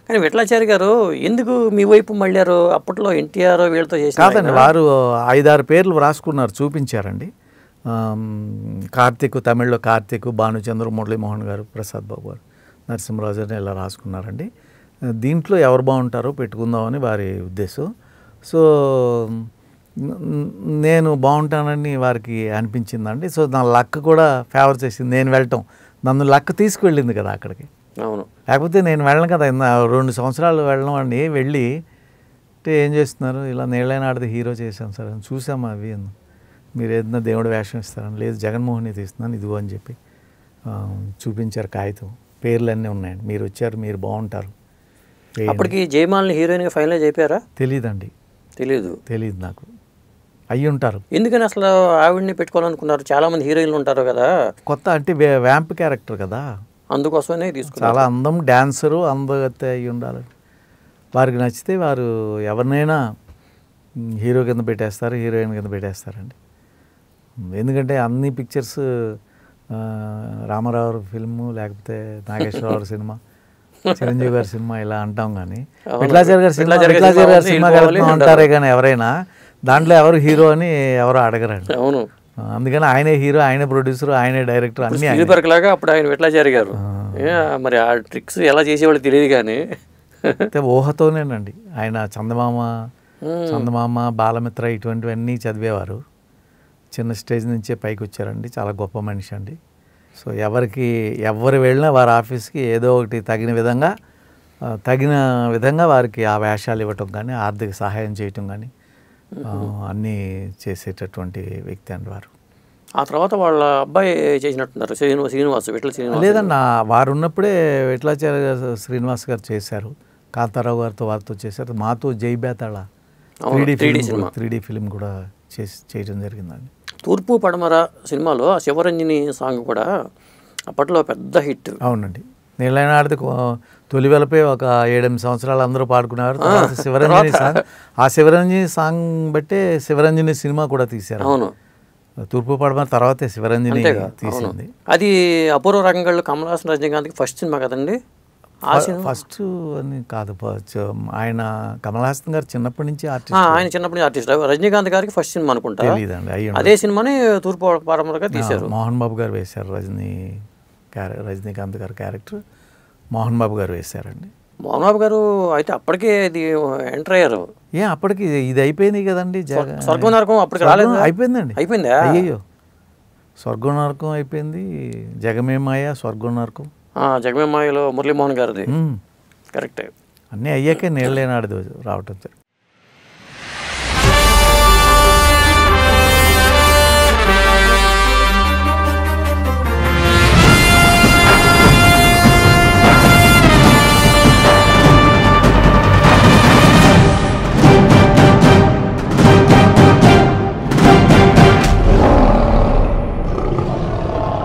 కానీ విఠలాచారి గారు ఎందుకు మీ వైపు మళ్ళారు అప్పట్లో ఎన్టీఆర్ వీళ్ళతో చేసిన కాదండి వారు ఐదారు పేర్లు రాసుకున్నారు చూపించారండి ఆమ్, కార్తీక్ తమిళ్లో కార్తీక్ భానుచంద్ర మురళీమోహన్ గారు ప్రసాద్ బాబు గారు నరసింహరాజు అని ఇలా రాసుకున్నారండి దీంట్లో ఎవరు బాగుంటారో పెట్టుకుందామని వారి ఉద్దేశం సో న- నేను బాగుంటానని వారికి అనిపించిందండి సో నా లక్ కూడా ఫేవర్ చేసింది నేను వెళ్ళటం నన్ను లక్ తీసుకువెళ్ళింది కదా అక్కడికి అవును లేకపోతే నేను వెళ్ళను కదా ఇన్న రెండు సంవత్సరాలు వెళ్ళడం అండి వెళ్ళి అంటే ఏం చేస్తున్నారు ఇలా నీళ్ళైన ఆడితే హీరో చేశాను సార్ అని చూసాము అవి అని. మీరు ఏదైనా దేవుడు వేషం ఇస్తారని లేదు జగన్మోహన్ తీస్తున్నాను ఇదిగో అని చెప్పి ఆ, చూపించారు కాగితం పేర్లు అన్నీ ఉన్నాయండి మీరు వచ్చారు మీరు బాగుంటారు వేయండి. అప్పటికి జయమాలని హీరోయిన్గా ఫైనలైజ్ అయిపోయారా తెలీదండి తెలియదు తెలియదు నాకు అయ్యి ఉంటారు ఎందుకని అసలు ఆవిడ్ని పెట్టుకోవాలనుకున్నారు చాలా మంది హీరోయిన్లు ఉంటారు కదా కొత్త అంటే వే- వ్యాంప్ క్యారెక్టర్ కదా అందుకోసమే తీసుకున్నారు చాలా అందం డ్యాన్సరు అందగత్తే అయి ఉండాలి వారికి నచ్చితే వారు ఎవరినైనా మ్, హీరో కింద పెట్టేస్తారు హీరోయిన్ కింద పెట్టేస్తారండి ఎందుకంటే అన్ని పిక్చర్స్ రామారావు ఫిల్ము లేకపోతే నాగేశ్వరరావు సినిమా చిరంజీవి గారి సినిమా ఇలా అంటాం కానీ అవును. విట్లాచారి గారి సినిమా విట్లాచారి గారి విట్లాచారి సినిమా గారి ఉంది, సినిమా వెళ్ళిపోవాలి కలుపుతాం అంటారే కానీ ఎవరైనా దాంట్లో ఎవరు హీరో అని ఎవరు అడగరండి అవును ఆ, అందుకని ఆయనే హీరో ఆయనే ప్రొడ్యూసర్ ఆయనే డైరెక్టర్ అన్నీ ఆయన స్పీల్బర్గ్ లాగా అప్పుడు ఆయన విఠలాచారి గారు ఏ, మరి ఆ ట్రిక్స్ ఎలా చేసేవాళ్ళు తెలియదు కానీ అయితే ఊహతోనేనండి ఆయన చందమామ చందమామ బాలమిత్ర ఇటువంటివన్నీ చదివేవారు చిన్న స్టేజ్ నుంచే పైకి వచ్చారండి చాలా గొప్ప మనిషి అండి సో ఎవరికి ఎవరు వెళ్ళినా వారి ఆఫీస్కి ఏదో ఒకటి తగిన విధంగా ఆ, తగిన విధంగా వారికి ఆ వేషాలు ఇవ్వటం కానీ ఆర్థిక సహాయం చేయటం కానీ ఆ, అన్నీ చేసేటటువంటి వ్యక్తి అండి వారు ఆ తర్వాత వాళ్ళ అబ్బాయి చేసినట్టున్నారు శ్రీనివాస్ శ్రీనివాస్ విఠల శ్రీనివాస్ లేదన్న వారు ఉన్నప్పుడే విఠలాచార్య గారు శ్రీనివాస్ గారు చేశారు కాంతారావు గారితో వారితో చేశారు మాతో జై బేతాళ అవును, three 3D D cinema. Film three D film కూడా చేసి చేయడం జరిగిందండి తూర్పు పడమర సినిమాలో ఆ శివరంజని సాంగ్ కూడా అప్పట్లో పెద్ద హిట్ అవునండి నీళ్ళైన ఆడితే కొ- తొలి వెలపై ఒక ఏడెనిమిది సంవత్సరాలు అందరూ పాడుకున్నారు తర్వాత శివరంజని సాంగ్ ఆ శివరంజని సాంగ్ బట్టే శివరంజని సినిమా కూడా తీశారు అవును తూర్పు పడమ తర్వాతే శివరంజని అంతేగా అవును తీసింది అది అపూర్వ రంగళ్ళు కమల్ హాసన్ రజనీకాంత్కి ఫస్ట్ సినిమా కదండి ఆ సినిమా ఫస్ట్ అని కాదు ప- చ- ఆయన కమల్ హాసన్ గారు చిన్నప్పటి నుంచి ఆ, ఆర్టిస్ట్ ఆయన చిన్నప్పటి ఆర్టిస్ట్ రజనీకాంత్ గారికి ఫస్ట్ సినిమా అనుకుంటా తెలియదండి అయ్యి అదే సినిమాని తూర్పు పడమరగా తీశారు మోహన్ బాబు గారు వేశారు రజనీ క్యారె రజనీకాంత్ గారు క్యారెక్టర్ మోహన్ బాబు గారు వేశారండి మోహన్ బాబు గారు అయితే అప్పటికే ఇది ఎంటర్ అయ్యారు ఏ అప్పటికి ఇది అయిపోయింది కదండి జగ స్వర్గం నరకం అప్పటికి స్వర్గం రాలేదు అయిపోయిందండి అయిపోయిందా అయ్యో స్వర్గం నరకం అయిపోయింది జగమేమాయ స్వర్గం నరకం ఆ, జగమేమాయలో మురళీమోహన్ గారిది ఉమ్. కరెక్టే అన్నీ అయ్యాకే నీళ్ళేనాడు రావటం జరిగింది